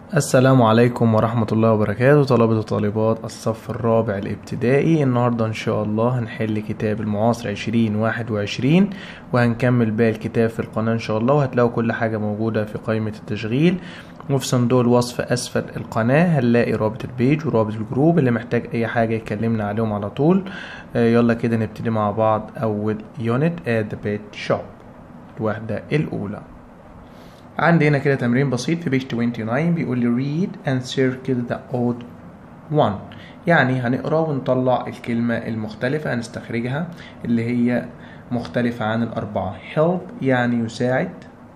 السلام عليكم ورحمة الله وبركاته طلبة وطالبات الصف الرابع الابتدائي النهاردة إن شاء الله هنحل كتاب المعاصر عشرين واحد وعشرين وهنكمل باقي الكتاب في القناة إن شاء الله وهتلاقوا كل حاجة موجودة في قائمة التشغيل وفي صندوق الوصف أسفل القناة هنلاقي رابط البيج ورابط الجروب اللي محتاج أي حاجة يكلمنا عليهم على طول آه، يلا كده نبتدي مع بعض أول يونت at the pet shop الوحدة الأولى عندي هنا كده تمرين بسيط في بيج 29 بيقول لي read and circle the odd one يعني هنقرا ونطلع الكلمة المختلفة هنستخرجها اللي هي مختلفة عن الأربعة help يعني يساعد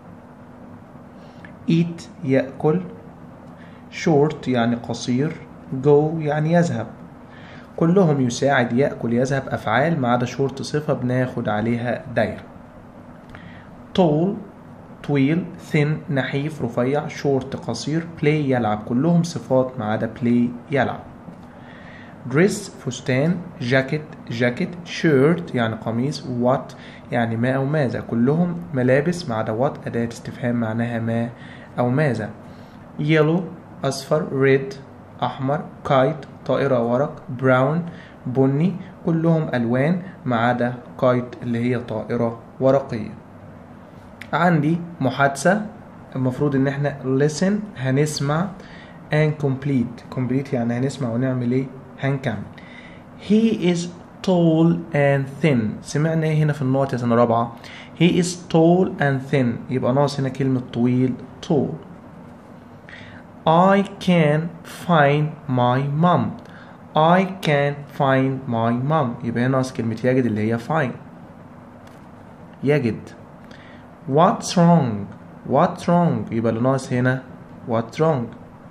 eat يأكل short يعني قصير go يعني يذهب كلهم يساعد يأكل يذهب أفعال ما عدا short صفة بناخد عليها دايرة tall طويل thin نحيف رفيع short قصير play يلعب كلهم صفات ما عدا play يلعب dress فستان jacket جاكيت shirt يعني قميص what يعني ما أو ماذا كلهم ملابس ما عدا what أداة استفهام معناها ما أو ماذا yellow أصفر red أحمر kite طائرة ورق brown بني كلهم ألوان ما عدا kite اللي هي طائرة ورقية عندي محادثة المفروض ان احنا listen هنسمع and complete complete يعني هنسمع ونعمل ايه هنكمل he is tall and thin سمعنا ايه هنا في النقط يا سنة رابعة he is tall and thin يبقى ناقص هنا كلمة طويل tall I can find my mom I can find my mom يبقى هنا ناقص كلمة يجد اللي هي find يجد What's wrong? What's wrong? يبقى اللي ناقص هنا What's wrong?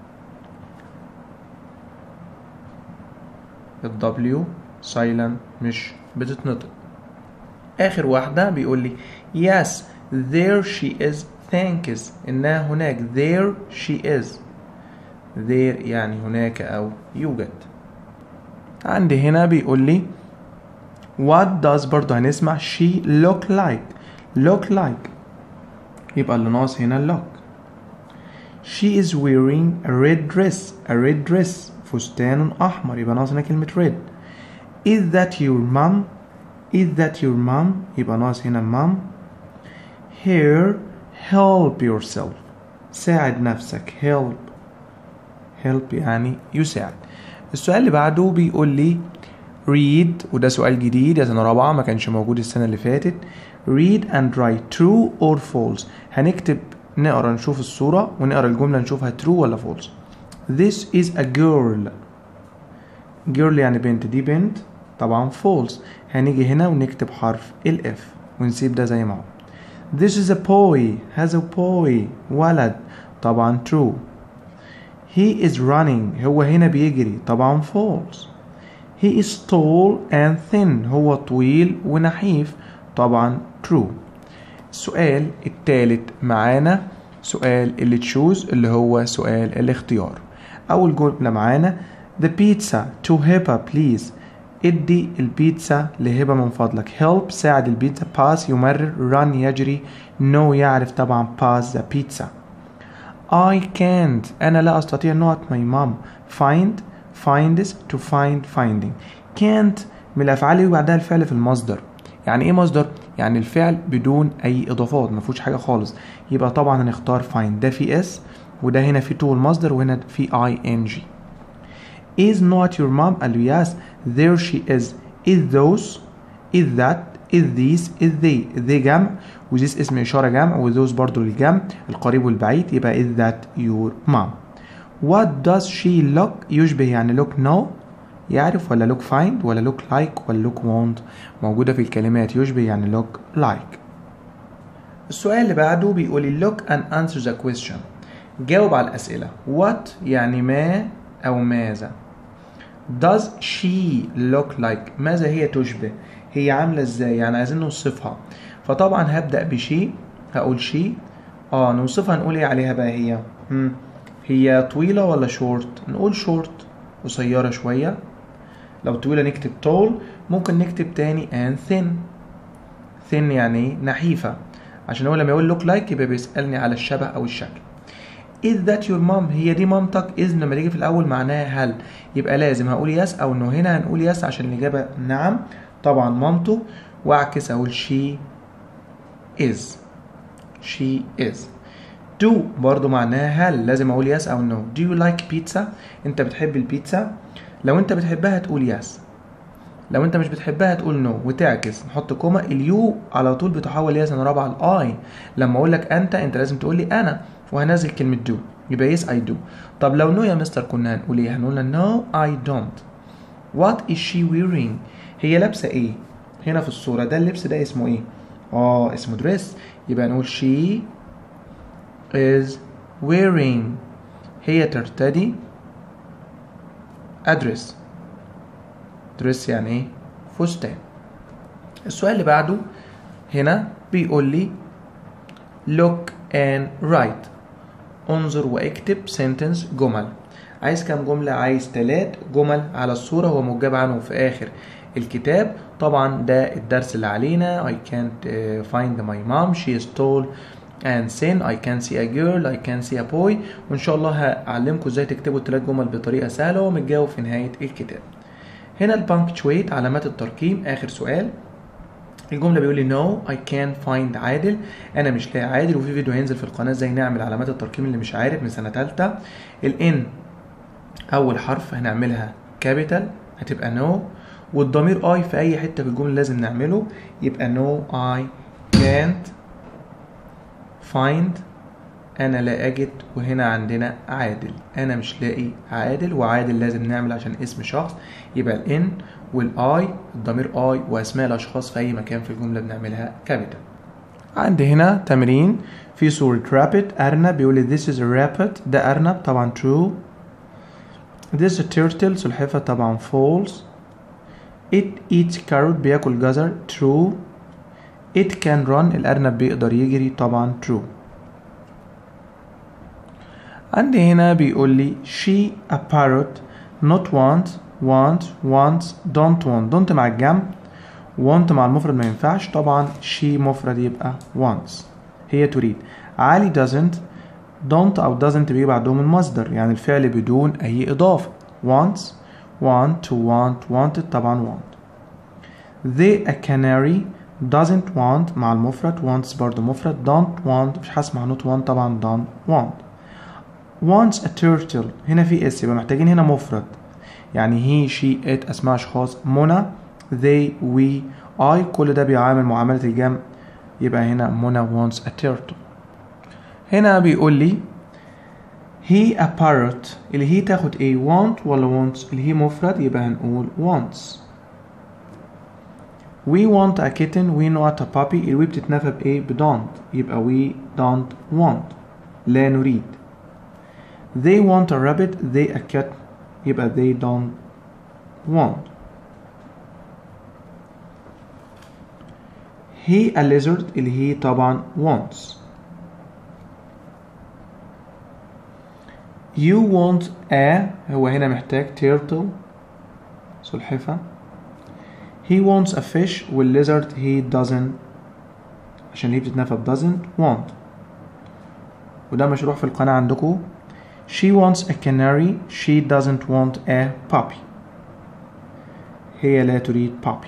ال W silent مش بتتنطق آخر واحدة بيقول لي Yes there she is thanks إنها هناك there she is there يعني هناك أو يوجد عندي هنا بيقول لي What does برضه هنسمع she look like look like يبقى اللي ناقص هنا look She is wearing a red dress a red dress فستان أحمر يبقى ناقص هنا كلمة red Is that your mom Is that your mom يبقى ناقص هنا mom Here help yourself ساعد نفسك help help يعني يساعد السؤال اللي بعده بيقول لي read وده سؤال جديد يا سنة رابعة ما كانش موجود السنة اللي فاتت read and write true or false هنكتب نقرا نشوف الصورة ونقرا الجملة نشوفها true ولا false this is a girl girl يعني بنت دي بنت طبعا false هنيجي هنا ونكتب حرف ال F ونسيب ده زي ما هو this is a boy هذا boy ولد طبعا true he is running هو هنا بيجري طبعا false he is tall and thin هو طويل ونحيف طبعا true السؤال التالت معانا سؤال اللي تشوز اللي هو سؤال الاختيار أول جملة معانا the pizza to هبة please ادي البيتزا لهبة من فضلك help ساعد البيتزا pass يمرر run يجري no يعرف طبعا pass the pizza I can't أنا لا أستطيع not my mom find finds to find finding can't من الأفعال اللي بعدها الفعل في المصدر يعني ايه مصدر يعني الفعل بدون اي اضافات ما فيهوش حاجه خالص يبقى طبعا هنختار find ده في اس وده هنا في to المصدر وهنا في ing is not your mom قال له yes there she is is those is that is these is they they جمع وذيس اسم اشاره جمع وذوز برضو للجمع القريب والبعيد يبقى is that your mom what does she look يشبه يعني look no يعرف ولا look find ولا look like ولا look want موجودة في الكلمات يشبه يعني look like السؤال اللي بعده بيقول لي look and answer the question جاوب على الأسئلة what يعني ما أو ماذا does she look like ماذا هي تشبه هي عاملة ازاي يعني عايزين نوصفها فطبعا هبدأ بشي هقول شي اه نوصفها نقول ايه عليها بقى هي مم. هي طويلة ولا شورت نقول شورت قصيرة شوية لو طويلة نكتب tall ممكن نكتب تاني and thin thin يعني ايه نحيفة عشان هو لما يقول look like يبقى بيسألني على الشبه أو الشكل is that your mom هي دي مامتك is لما تيجي في الاول معناها هل يبقى لازم هقول yes او انه هنا هنقول yes عشان الاجابه نعم طبعا مامته واعكس اقول she is she is do برضو معناها هل لازم اقول yes او no do you like pizza انت بتحب البيتزا لو انت بتحبها تقول yes لو انت مش بتحبها تقول نو no. وتعكس نحط كوما اليو على طول بتحول يا سنه رابعه الاي لما اقول لك انت انت لازم تقول لي انا وهنزل كلمه دو يبقى يس اي دو طب لو نو no يا مستر كنا هنقول ايه هنقول نو اي دونت وات از شي ويرينج هي لابسه ايه هنا في الصوره ده اللبس ده اسمه ايه اه اسمه دريس يبقى نقول she is wearing هي ترتدي أدرس دريس يعني ايه فستان السؤال اللي بعده هنا بيقول لي look and write انظر واكتب sentence جمل عايز كام جملة عايز تلات جمل على الصورة هو مجاب عنه في آخر الكتاب طبعا ده الدرس اللي علينا I can't uh, find my mom she is tall and thin I can see a girl I can see a boy وإن شاء الله هعلمكم ازاي تكتبوا التلات جمل بطريقة سهلة ومتجاوب في نهاية الكتاب هنا البانكتشويت علامات الترقيم آخر سؤال الجملة بيقول لي no I can't find عادل أنا مش لاقي عادل وفي فيديو هينزل في القناة ازاي نعمل علامات الترقيم اللي مش عارف من سنة تالتة ال N أول حرف هنعملها كابيتال هتبقى no والضمير I في أي حتة في الجملة لازم نعمله يبقى no I can't find أنا لا أجد وهنا عندنا عادل أنا مش لاقي عادل وعادل لازم نعمل عشان اسم شخص يبقى ال N والاي الضمير اي واسماء الاشخاص في اي مكان في الجمله بنعملها كابيتال عندي هنا تمرين في صورة رابت أرنب بيقول لي this is a rabbit ده أرنب طبعا true this is a turtle سلحفة طبعا false it eats carrot بياكل جزر true it can run الأرنب بيقدر يجري طبعا true عندي هنا بيقول لي she a parrot not want want wants don't want don't مع الجمع want مع المفرد ما ينفعش طبعا she مفرد يبقى wants هي تريد علي doesn't don't أو doesn't بيجي بعدهم المصدر يعني الفعل بدون أي إضافة wants want to want wanted طبعا want they a canary doesn't want مع المفرد wants برضه مفرد don't want مش حاسس مع not want طبعا don't want wants a turtle هنا في اس يبقى محتاجين هنا مفرد يعني he she it اسماء اشخاص منى they we I كل ده بيعامل معاملة الجمع يبقى هنا منى wants a turtle هنا بيقول لي he a parrot اللي هي تاخد ايه want ولا wants اللي هي مفرد يبقى هنقول wants we want a kitten we not a puppy الوي بتتنفى بايه ب don't يبقى we don't want لا نريد they want a rabbit they a cat يبقى they don't want he a lizard اللي هي طبعا wants you want a هو هنا محتاج turtle سلحفة he wants a fish والlizard he doesn't عشان هي بتتنفى ب doesn't want وده مشروع في القناة عندكم She wants a canary. She doesn't want a puppy. هي لا تريد puppy.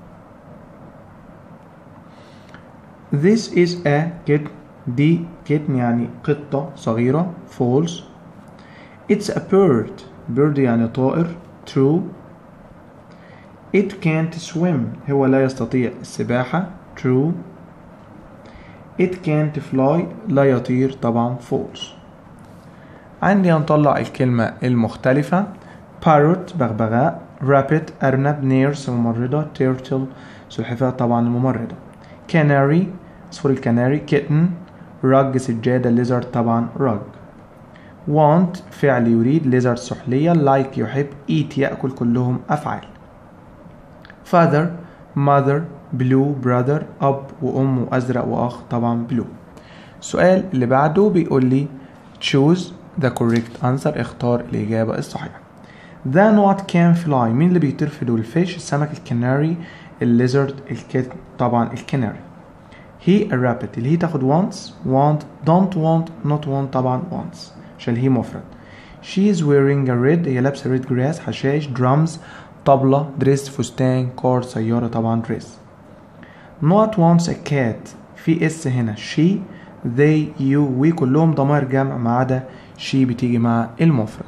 This is a kitten. دي kitten يعني قطة صغيرة. False. It's a bird. bird يعني طائر. True. It can't swim. هو لا يستطيع السباحة. True. It can't fly. لا يطير طبعا false. عندي هنطلع الكلمة المختلفة parrot بغبغاء rabbit أرنب نيرس ممرضة turtle سلحفاة طبعا الممرضة canary عصفور الكناري kitten rug سجادة lizard طبعا rug want فعل يريد lizard سحلية like يحب eat يأكل كلهم أفعال father mother blue brother أب وأم وأزرق وأخ طبعا blue السؤال اللي بعده بيقول لي choose the correct answer اختار الإجابة الصحيحة The not can fly مين اللي بيطير في دول الفيش السمك الكناري الليزرد الكت طبعا الكناري He a rabbit اللي هي تاخد wants want don't want not want طبعا wants عشان هي مفرد she is wearing a red هي لابسة red grass حشاش drums طبلة دريس فستان كار سيارة طبعا دريس not wants a cat في اس هنا she they you we كلهم ضمائر جمع ما عدا she بتيجي مع المفرد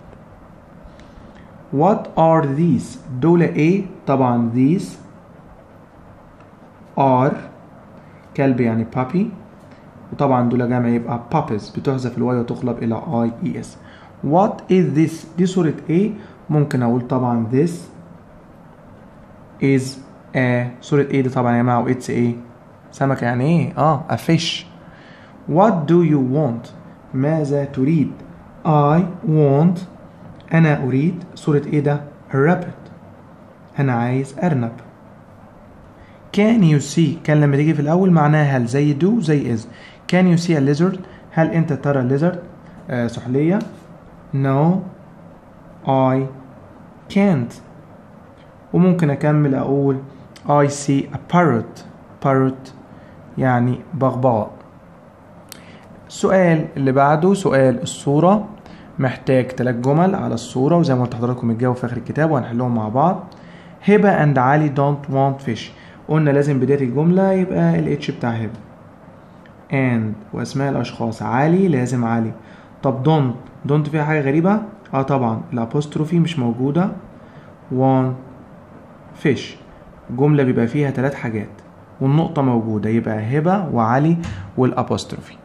what are these دول ايه طبعا these are كلب يعني puppy وطبعا دول جمع يبقى puppies بتحذف الواي وتقلب الى i e s what is this دي صورة ايه ممكن اقول طبعا this is a صورة ايه دي طبعا يا جماعة و it's ايه سمكة يعني ايه اه a fish what do you want ماذا تريد I want أنا أريد صورة إيه ده؟ rabbit أنا عايز أرنب can you see كان لما تيجي في الأول معناها هل زي do زي is can you see a lizard هل أنت ترى lizard آه سحلية no I can't وممكن أكمل أقول I see a parrot parrot يعني بغبغاء السؤال اللي بعده سؤال الصورة محتاج تلات جمل على الصورة وزي ما قلت لحضراتكم الجواب في آخر الكتاب وهنحلهم مع بعض هبة and علي don't want fish قلنا لازم بداية الجملة يبقى الاتش بتاع هبة and وأسماء الأشخاص علي لازم علي طب don't don't فيها حاجة غريبة؟ اه طبعا الأبوستروفي مش موجودة want fish جملة بيبقى فيها تلات حاجات والنقطة موجودة يبقى هبة وعلي والأبوستروفي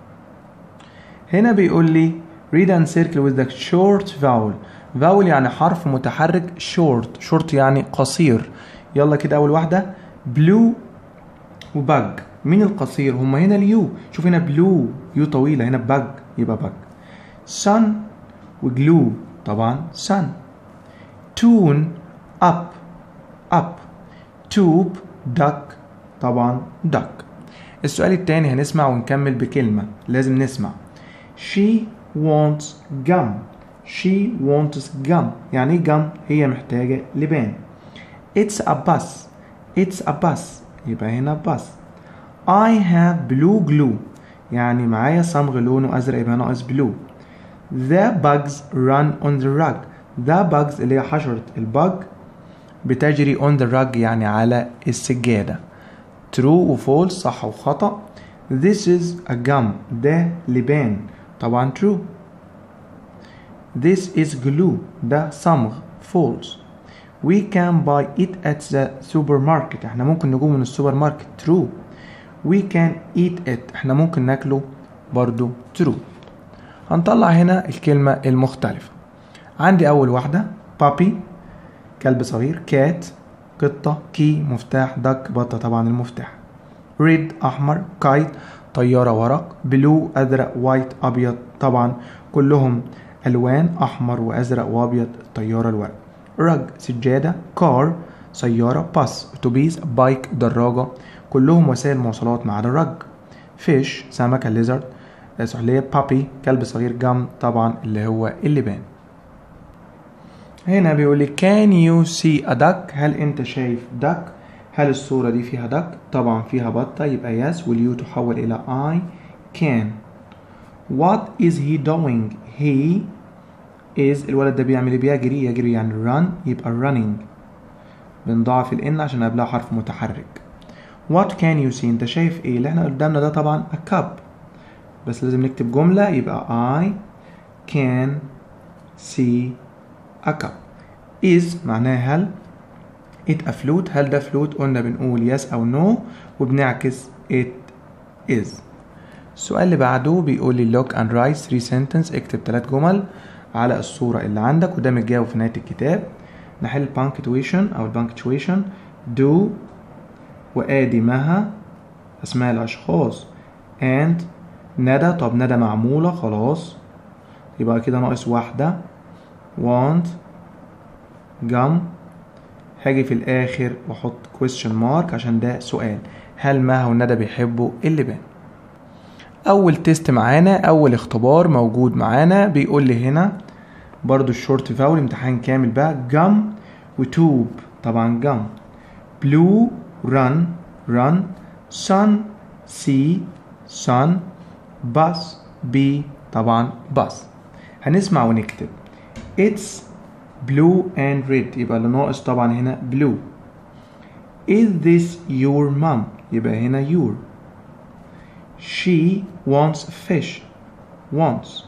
هنا بيقول لي read and circle with the short vowel vowel يعني حرف متحرك short short يعني قصير يلا كده أول واحدة blue وبج مين القصير هما هنا اليو شوف هنا بلو يو طويلة هنا بج يبقى بج sun وجلو طبعا sun tune up up tube duck طبعا duck السؤال التاني هنسمع ونكمل بكلمة لازم نسمع she wants gum she wants gum يعني ايه gum هي محتاجة لبان it's a bus it's a bus يبقى هنا bus I have blue glue يعني معايا صمغ لونه أزرق يبقى ناقص blue the bugs run on the rug the bugs اللي هي حشرة البج بتجري on the rug يعني على السجادة true و false صح وخطأ this is a gum ده لبان طبعا true this is glue ده صمغ false we can buy it at the supermarket احنا ممكن نجيبه من السوبر ماركت true we can eat it احنا ممكن ناكله برضو true هنطلع هنا الكلمة المختلفة عندي أول واحدة puppy كلب صغير cat قطة كي مفتاح دك بطة طبعا المفتاح red أحمر kite طيارة ورق بلو أزرق وايت أبيض طبعا كلهم ألوان أحمر وأزرق وأبيض الطيارة الورق رج سجادة كار سيارة باس أتوبيس بايك دراجة كلهم وسائل مواصلات ما عدا الرج فيش سمكة ليزرد سحلية بابي كلب صغير جم طبعا اللي هو اللبان هنا بيقول لي can you see a duck هل انت شايف duck هل الصورة دي فيها duck طبعا فيها بطة يبقى yes واليو تحول إلى I can what is he doing he is الولد ده بيعمل ايه بيجري يجري يعني run يبقى running بنضاعف الان عشان قبلها حرف متحرك what can you see انت شايف ايه اللي احنا قدامنا ده طبعا a cup بس لازم نكتب جملة يبقى I can see a cup is معناها هل it a flute هل ده فلوت قلنا بنقول yes أو no وبنعكس it is السؤال اللي بعده بيقول لي look and write three sentence اكتب ثلاث جمل على الصورة اللي عندك وده متجاوب في نهاية الكتاب نحل punctuation أو punctuation do وآدي مها أسماء الأشخاص and ندى طب ندى معمولة خلاص يبقى كده ناقص واحدة want gum هاجي في الآخر وأحط question mark عشان ده سؤال هل مها وندى بيحبوا اللبان أول تيست معانا أول اختبار موجود معانا بيقول لي هنا برضو الشورت فاول امتحان كامل بقى جم وتوب طبعا جم بلو run run sun see sun bus بي طبعا bus هنسمع ونكتب it's blue and red يبقى اللي ناقص طبعا هنا blue is this your mom يبقى هنا your she wants fish wants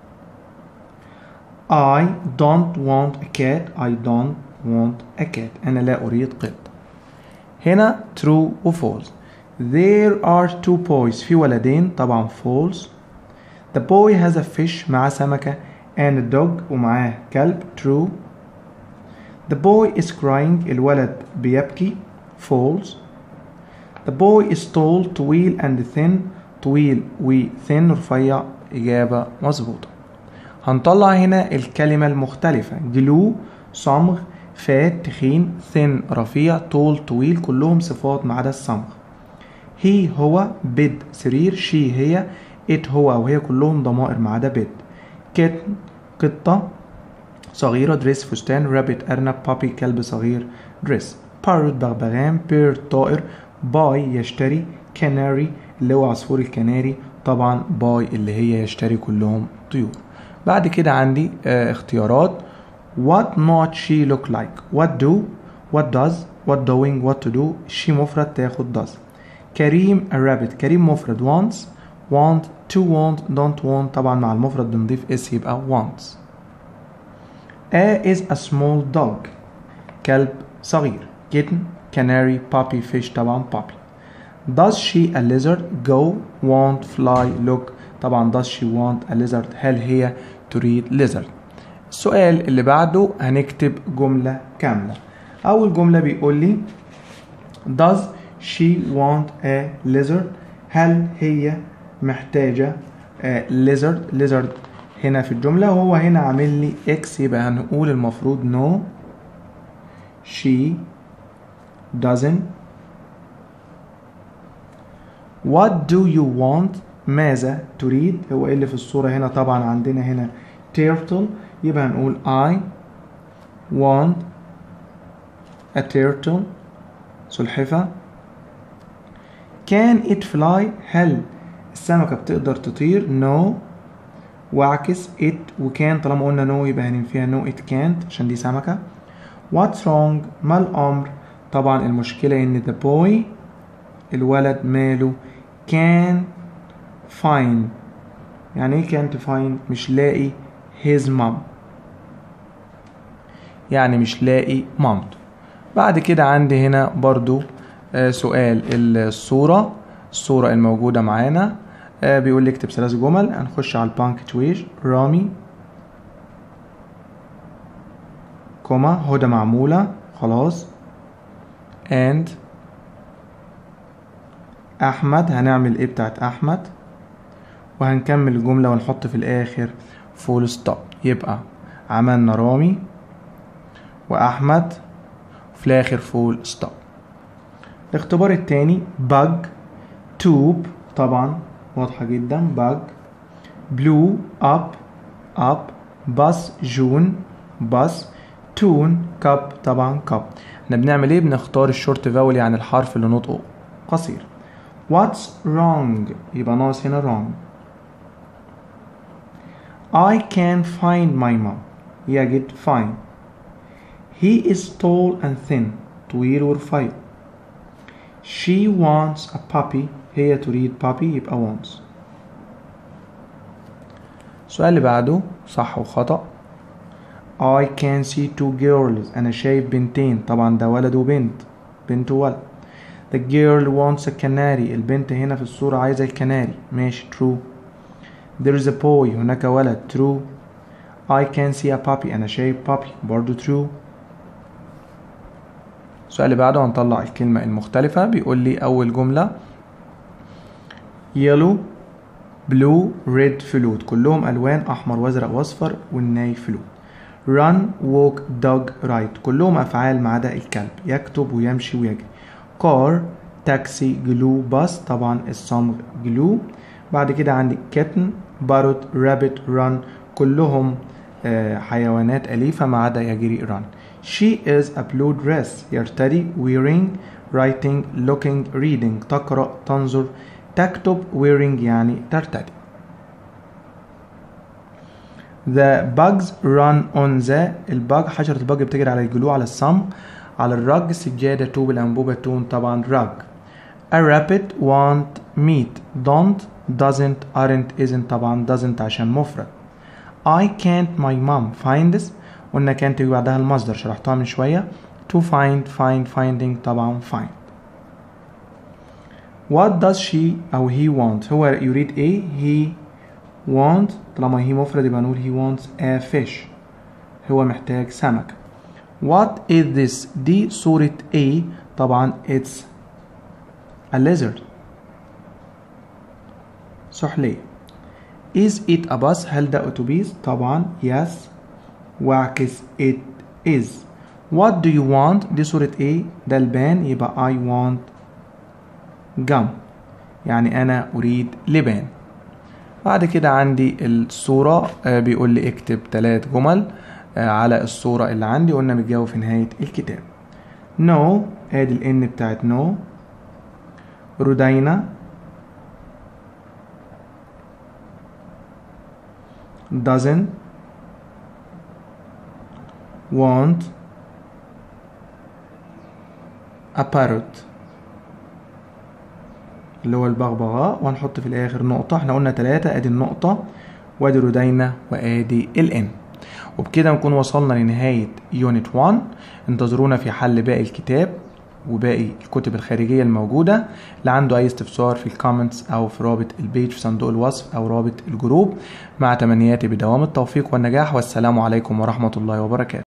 I don't want a cat I don't want a cat أنا لا أريد قط هنا true و false there are two boys في ولدين طبعا false the boy has a fish مع سمكة and a dog ومعاه كلب true the boy is crying الولد بيبكي false the boy is tall طويل and thin طويل و thin رفيع إجابة مظبوطة هنطلع هنا الكلمة المختلفة جلو صمغ فات تخين thin رفيع طول طويل كلهم صفات ما عدا الصمغ هي هو بيد سرير شي هي ات هو او هي كلهم ضمائر ما عدا بيد كت قطة صغيرة دريس فستان رابت أرنب بابي كلب صغير دريس بارت بغبغان بير طائر باي يشتري كاناري اللي هو عصفور الكناري طبعا باي اللي هي يشتري كلهم طيور بعد كده عندي اه اختيارات what not she look like what do what does what doing what to do she مفرد تاخد does كريم a rabbit كريم مفرد wants want to want don't want طبعا مع المفرد بنضيف اس يبقى wants a is a small dog كلب صغير kitten canary puppy fish طبعا puppy does she a lizard go want fly look طبعا does she want a lizard هل هي تريد lizard السؤال اللي بعده هنكتب جملة كاملة أول جملة بيقول لي does she want a lizard هل هي محتاجة uh, lizard lizard هنا في الجملة وهو هنا عامل لي x يبقى هنقول المفروض no she doesn't what do you want ماذا تريد هو ايه اللي في الصورة هنا طبعا عندنا هنا turtle يبقى هنقول I want a turtle سلحفة can it fly هل السمكة بتقدر تطير no واعكس it وكان طالما قلنا no يبقى هننفيها no it can't عشان دي سمكة what's wrong ما الأمر طبعا المشكلة ان the boy الولد ماله can find يعني ايه can't find مش لاقي his mom يعني مش لاقي مامته بعد كده عندي هنا برضو آه سؤال الصورة الصورة الموجودة معانا آه بيقول لي اكتب ثلاث جمل هنخش على البانكتويج رامي كوما هدى معمولة خلاص and أحمد هنعمل إيه بتاعت أحمد وهنكمل الجملة ونحط في الآخر فول ستوب يبقى عملنا رامي وأحمد في الآخر فول ستوب الاختبار التاني bug توب طبعا واضحة جدا bug blue up up باص جون باص تون كاب طبعا كاب احنا بنعمل ايه بنختار الشورت فاول يعني الحرف اللي نطقه قصير what's wrong يبقى ناقص هنا wrong I can find my mom يجد find he is tall and thin طويل ورفيع she wants a puppy هي تريد puppy يبقى wants السؤال اللي بعده صح وخطأ I can see two girls أنا شايف بنتين طبعا ده ولد وبنت بنت وولد The girl wants a canary البنت هنا في الصورة عايزة الكناري ماشي true There is a boy هناك ولد true I can see a puppy أنا شايف puppy برضو true السؤال اللي بعده هنطلع الكلمة المختلفة بيقول لي أول جملة yellow blue red فلوت كلهم ألوان أحمر وأزرق وأصفر والناي فلوت run walk dog ride كلهم أفعال ما عدا الكلب يكتب ويمشي ويجري car تاكسي جلو باص طبعا الصمغ جلو بعد كده عندي kitten باروت رابت run كلهم حيوانات أليفة ما عدا يجري run she is a blue dress يرتدي wearing writing looking reading تقرأ تنظر تكتب wearing يعني ترتدي The bugs run on the الباج حشرة الباج بتجري على الجلو على الصمغ على الرج سجادة طوب الأنبوبة تون طبعا رج A rabbit want meat don't doesn't aren't isn't طبعا doesn't عشان مفرد I can't my mom finds قلنا كانت تيجي بعدها المصدر شرحتها من شوية to find find finding طبعا find What does she أو he want هو يريد ايه he want طالما هي مفرد يبقى نقول he wants a fish هو محتاج سمك What is this دي صورة ايه طبعا it's a lizard سحلية Is it a bus هل ده أتوبيس طبعا yes واعكس it is What do you want دي صورة ايه ده البان يبقى I want gum يعني أنا أريد لبان بعد كده عندي الصورة آه، بيقول لي اكتب ثلاث جمل آه، على الصورة اللي عندي قلنا بتجاوب في نهاية الكتاب no ادي الان بتاعت no رودينا doesn't want a parrot اللي هو البغبغاء وهنحط في الاخر نقطة احنا قلنا تلاتة ادي النقطة وادي رودينا وادي الان وبكده نكون وصلنا لنهاية يونت 1 انتظرونا في حل باقي الكتاب وباقي الكتب الخارجية الموجودة اللي عنده أي استفسار في الكومنتس أو في رابط البيج في صندوق الوصف أو رابط الجروب مع تمنياتي بدوام التوفيق والنجاح والسلام عليكم ورحمة الله وبركاته